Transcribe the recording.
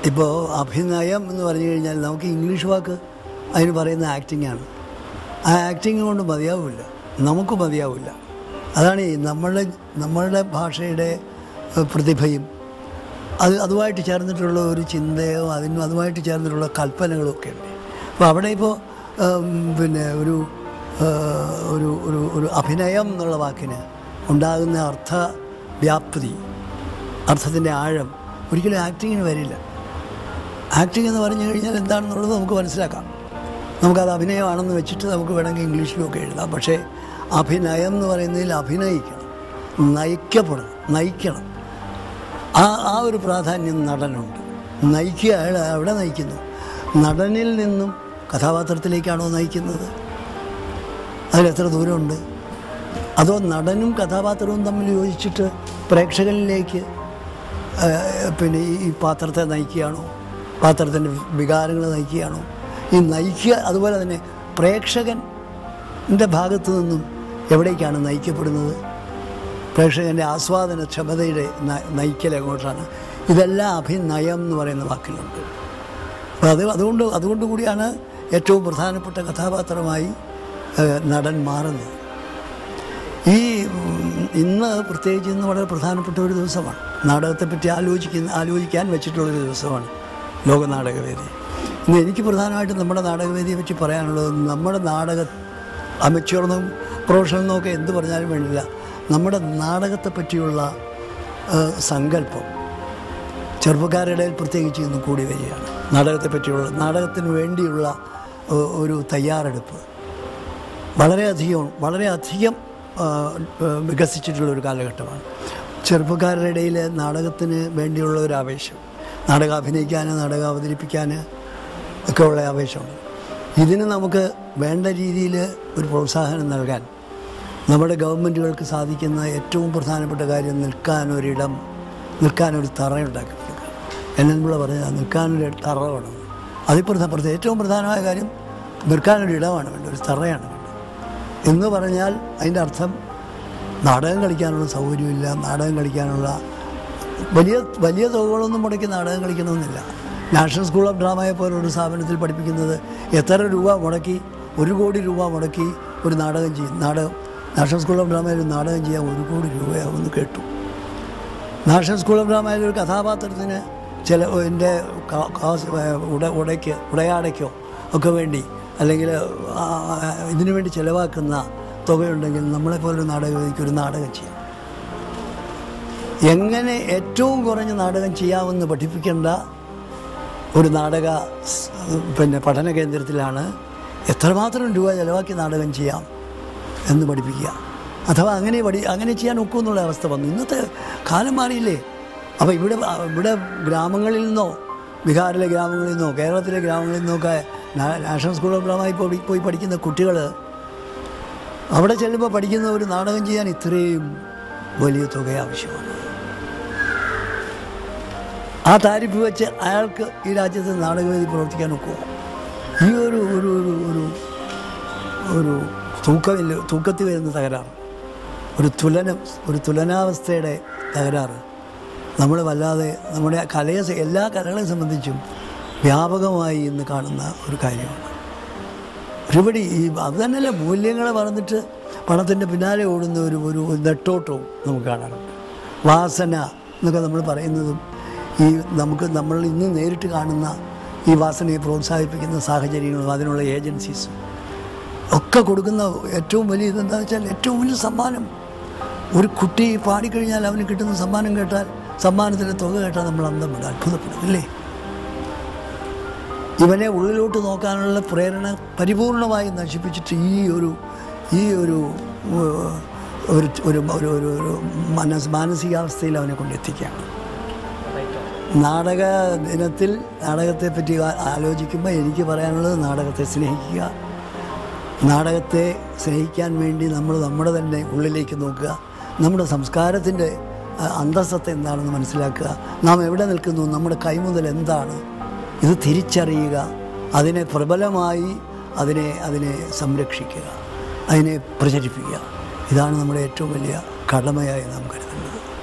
ഇപ്പോൾ അഭിനയം എന്ന് പറഞ്ഞു കഴിഞ്ഞാൽ നമുക്ക് ഇംഗ്ലീഷ് വാക്ക് അതിന് പറയുന്ന ആക്ടിംഗ് ആണ് ആ ആക്ടിങ് കൊണ്ട് മതിയാവില്ല നമുക്ക് മതിയാവില്ല അതാണ് ഈ നമ്മളുടെ നമ്മളുടെ ഭാഷയുടെ ഏഹ്, പ്രതിഭയും അത് അതുമായിട്ട് ചേർന്നിട്ടുള്ള ഒരു ചിന്തയോ അതിന് അതുമായിട്ട് ചേർന്നിട്ടുള്ള കൽപ്പനകളും ഒക്കെ ഉണ്ട് അപ്പോൾ അവിടെ ഇപ്പോൾ പിന്നെ ഒരു ഏഹ്, ഒരു ഒരു ഒരു അഭിനയം എന്നുള്ള വാക്കിന് ഉണ്ടാകുന്ന അർത്ഥ വ്യാപ്തി അർത്ഥത്തിൻ്റെ ആഴം ഒരിക്കലും ആക്ടിങ്ങിന് വരില്ല ആക്ടിങ് എന്ന് പറഞ്ഞു കഴിഞ്ഞാൽ എന്താണെന്നുള്ളത് നമുക്ക് മനസ്സിലാക്കാം നമുക്കത് അഭിനയമാണെന്ന് വെച്ചിട്ട് നമുക്ക് വേണമെങ്കിൽ ഇംഗ്ലീഷിലൊക്കെ എഴുതാം പക്ഷേ അഭിനയം എന്ന് പറയുന്നതിൽ അഭിനയിക്കണം നയിക്കപ്പെടണം നയിക്കണം ആ ആ ഒരു പ്രാധാന്യം നടനുണ്ട് നയിക്കുക അയാൾ എവിടെ നയിക്കുന്നു നടനിൽ നിന്നും കഥാപാത്രത്തിലേക്കാണോ നയിക്കുന്നത് അതിലെത്ര ദൂരമുണ്ട് അതോ നടനും കഥാപാത്രവും തമ്മിൽ യോജിച്ചിട്ട് പ്രേക്ഷകനിലേക്ക് ആ, പിന്നെ ഈ- ഈ പാത്രത്തെ നയിക്കുകയാണോ പാത്രത്തിൻ്റെ വികാരങ്ങൾ നയിക്കുകയാണോ ഈ നയിക്കുക അതുപോലെ തന്നെ പ്രേക്ഷകൻ്റെ ഭാഗത്തു നിന്നും എവിടേക്കാണ് നയിക്കപ്പെടുന്നത് പ്രേക്ഷകൻ്റെ ആസ്വാദന ക്ഷമതയുടെ ന- നയിക്കൽ എങ്ങോട്ടാണ് ഇതെല്ലാം അഭിനയം എന്ന് പറയുന്ന വാക്കിലുണ്ട് അപ്പോൾ അത് അതുകൊണ്ട് അതുകൊണ്ട് കൂടിയാണ് ഏറ്റവും പ്രധാനപ്പെട്ട കഥാപാത്രമായി ഏഹ്, നടൻ മാറുന്നത് ഈ ഉം, ഇന്ന് പ്രത്യേകിച്ച് ഇന്ന് വളരെ പ്രധാനപ്പെട്ട ഒരു ദിവസമാണ് നാടകത്തെപ്പറ്റി ആലോചിക്കുന്ന ആലോചിക്കാൻ വെച്ചിട്ടുള്ളൊരു ദിവസമാണ് ലോക നാടകവേദി ഇന്ന് എനിക്ക് പ്രധാനമായിട്ടും നമ്മുടെ നാടകവേദിയെ പറ്റി പറയാനുള്ളത് നമ്മുടെ നാടക അമച്വറെന്നും പ്രൊഫഷണലെന്നും ഒക്കെ എന്ത് പറഞ്ഞാലും വേണ്ടില്ല നമ്മുടെ നാടകത്തെ പറ്റിയുള്ള ഏഹ്, സങ്കല്പം ചെറുപ്പക്കാരുടെ ഇടയിൽ പ്രത്യേകിച്ച് ഇന്ന് കൂടി വരികയാണ് നാടകത്തെ പറ്റിയുള്ള നാടകത്തിന് വേണ്ടിയുള്ള ഏഹ്, ഒരു തയ്യാറെടുപ്പ് വളരെയധികം വളരെയധികം ആ, ആ, വികസിച്ചിട്ടുള്ള ഒരു കാലഘട്ടമാണ് ചെറുപ്പക്കാരുടെ ഇടയിൽ നാടകത്തിന് വേണ്ടിയുള്ള ഒരു ആവേശം നാടകം അഭിനയിക്കാൻ നാടകം അവതരിപ്പിക്കാൻ ഒക്കെ ഉള്ള ആവേശമുണ്ട് ഇതിന് നമുക്ക് വേണ്ട രീതിയിൽ ഒരു പ്രോത്സാഹനം നൽകാൻ നമ്മുടെ ഗവൺമെൻറ്റുകൾക്ക് സാധിക്കുന്ന ഏറ്റവും പ്രധാനപ്പെട്ട കാര്യം നിൽക്കാനൊരിടം നിൽക്കാനൊരു തറയുണ്ടാക്കി കൊടുക്കുക എന്നെന്നുള്ള പറഞ്ഞാൽ നിൽക്കാനൊരു തറ വേണം അതിൽ പ്രധാന പ്രധാന- ഏറ്റവും പ്രധാനമായ കാര്യം നിൽക്കാനൊരു ഇടമാണ് വേണ്ടത് ഒരു തറയാണ് വേണ്ടത് എന്ന് പറഞ്ഞാൽ അതിൻ്റെ അർത്ഥം നാടകം കളിക്കാനുള്ള സൗകര്യമില്ല നാടകം കളിക്കാനുള്ള വലിയ വലിയ തുകകളൊന്നും മുടക്കി നാടകം കളിക്കണമെന്നില്ല നാഷണൽ സ്കൂൾ ഓഫ് ഡ്രാമയെ പോലൊരു സ്ഥാപനത്തിൽ പഠിപ്പിക്കുന്നത് എത്ര രൂപ മുടക്കി ഒരു കോടി രൂപ മുടക്കി ഒരു നാടകം ചെയ്യും നാടകം നാഷണൽ സ്കൂൾ ഓഫ് ഡ്രാമയിൽ ഒരു നാടകം ചെയ്യാൻ ഒരു കോടി രൂപയാവുമെന്ന് കേട്ടു നാഷണൽ സ്കൂൾ ഓഫ് ഡ്രാമയിൽ ഒരു കഥാപാത്രത്തിന് ചില എൻ്റെ കാ- കാസ് ഉട ഉടയ്ക്ക് ഉടയാടയ്ക്കോ ഒക്കെ വേണ്ടി അല്ലെങ്കിൽ ആ, ഇതിനു വേണ്ടി ചിലവാക്കുന്ന തുകയുണ്ടെങ്കിൽ നമ്മളെപ്പോലെ ഒരു നാടകവേദിക്ക് ഒരു നാടകം ചെയ്യാം എങ്ങനെ ഏറ്റവും കുറഞ്ഞ നാടകം ചെയ്യാമെന്ന് പഠിപ്പിക്കേണ്ട ഒരു നാടക സ്- പിന്നെ പഠന കേന്ദ്രത്തിലാണ് എത്രമാത്രം രൂപ ചിലവാക്കി നാടകം ചെയ്യാം എന്ന് പഠിപ്പിക്കുക അഥവാ അങ്ങനെ പഠി അങ്ങനെ ചെയ്യാൻ ഒക്കും എന്നുള്ള അവസ്ഥ വന്നു ഇന്നത്തെ കാലം മാറിയില്ലേ അപ്പോൾ ഇവിടെ ഇവിടെ ഗ്രാമങ്ങളിൽ നിന്നോ ബീഹാറിലെ ഗ്രാമങ്ങളിൽ നിന്നോ കേരളത്തിലെ ഗ്രാമങ്ങളിൽ നിന്നൊക്കെ നാ- നാഷണൽ സ്കൂൾ ഓഫ് ഡ്രാമയിൽ പോയി പോയി പഠിക്കുന്ന കുട്ടികൾ അവിടെ ചെല്ലുമ്പോൾ പഠിക്കുന്ന ഒരു നാടകം ചെയ്യാൻ ഇത്രയും വലിയ തുക ആവശ്യമാണ് ആ താരിഫ് വെച്ച് അയാൾക്ക് ഈ രാജ്യത്ത് നാടകവേദി പ്രവർത്തിക്കാൻ ഒക്കുമോ ഈ ഒരു ഒരു ഒരു ഒരു ഒരു തൂക്കമില്ല തൂക്കത്തിൽ വരുന്ന തകരാറ് ഒരു തുലനം ഒരു തുലനാവസ്ഥയുടെ തകരാറ് നമ്മൾ വല്ലാതെ നമ്മുടെ കലയെ സ- എല്ലാ കലകളെ സംബന്ധിച്ചും വ്യാപകമായി ഇന്ന് കാണുന്ന ഒരു കാര്യമാണ് ഒരുപടി ഈ അത് തന്നെയല്ല മൂല്യങ്ങളെ പറഞ്ഞിട്ട് പണത്തിൻ്റെ പിന്നാലെ ഓടുന്ന ഒരു ഒരു നെട്ടോട്ടവും നമുക്ക് കാണാറുണ്ട് വാസന എന്നൊക്കെ നമ്മൾ പറയുന്നതും ഈ നമുക്ക് നമ്മൾ ഇന്ന് നേരിട്ട് കാണുന്ന ഈ വാസനയെ പ്രോത്സാഹിപ്പിക്കുന്ന സാഹചര്യങ്ങളും അതിനുള്ള ഏജൻസീസും ഒക്കെ കൊടുക്കുന്ന ഏറ്റവും വലിയ ഇതെന്താണെന്ന് വെച്ചാൽ ഏറ്റവും വലിയ സമ്മാനം ഒരു കുട്ടി പാടിക്കഴിഞ്ഞാൽ അവന് കിട്ടുന്ന സമ്മാനം കേട്ടാൽ സമ്മാനത്തിൻ്റെ തുക കേട്ടാൽ നമ്മൾ അന്തം വിടും അത്ഭുതപ്പെടും ഇല്ലേ ഇവനെ ഉള്ളിലോട്ട് നോക്കാനുള്ള പ്രേരണ പരിപൂർണമായി നശിപ്പിച്ചിട്ട് ഈ ഒരു ഈ ഒരു ഏഹ്, ഒരു ഒരു ഒരു ഒരു ഒരു മനസ് മാനസികാവസ്ഥയിൽ അവനെ കൊണ്ടെത്തിക്കുകയാണ് നാടക ദിനത്തിൽ നാടകത്തെ പറ്റി ആ- ആലോചിക്കുമ്പോൾ എനിക്ക് പറയാനുള്ളത് നാടകത്തെ സ്നേഹിക്കുക നാടകത്തെ സ്നേഹിക്കാൻ വേണ്ടി നമ്മൾ നമ്മുടെ തന്നെ ഉള്ളിലേക്ക് നോക്കുക നമ്മുടെ സംസ്കാരത്തിൻ്റെ ആ, അന്തസ്സത്തെ എന്താണെന്ന് മനസ്സിലാക്കുക നാം എവിടെ നിൽക്കുന്നു നമ്മുടെ കൈമുതൽ എന്താണ് ഇത് തിരിച്ചറിയുക അതിനെ പ്രബലമായി അതിനെ അതിനെ സംരക്ഷിക്കുക അതിനെ പ്രചരിപ്പിക്കുക ഇതാണ് നമ്മുടെ ഏറ്റവും വലിയ കടമയായി നാം കരുതുന്നത്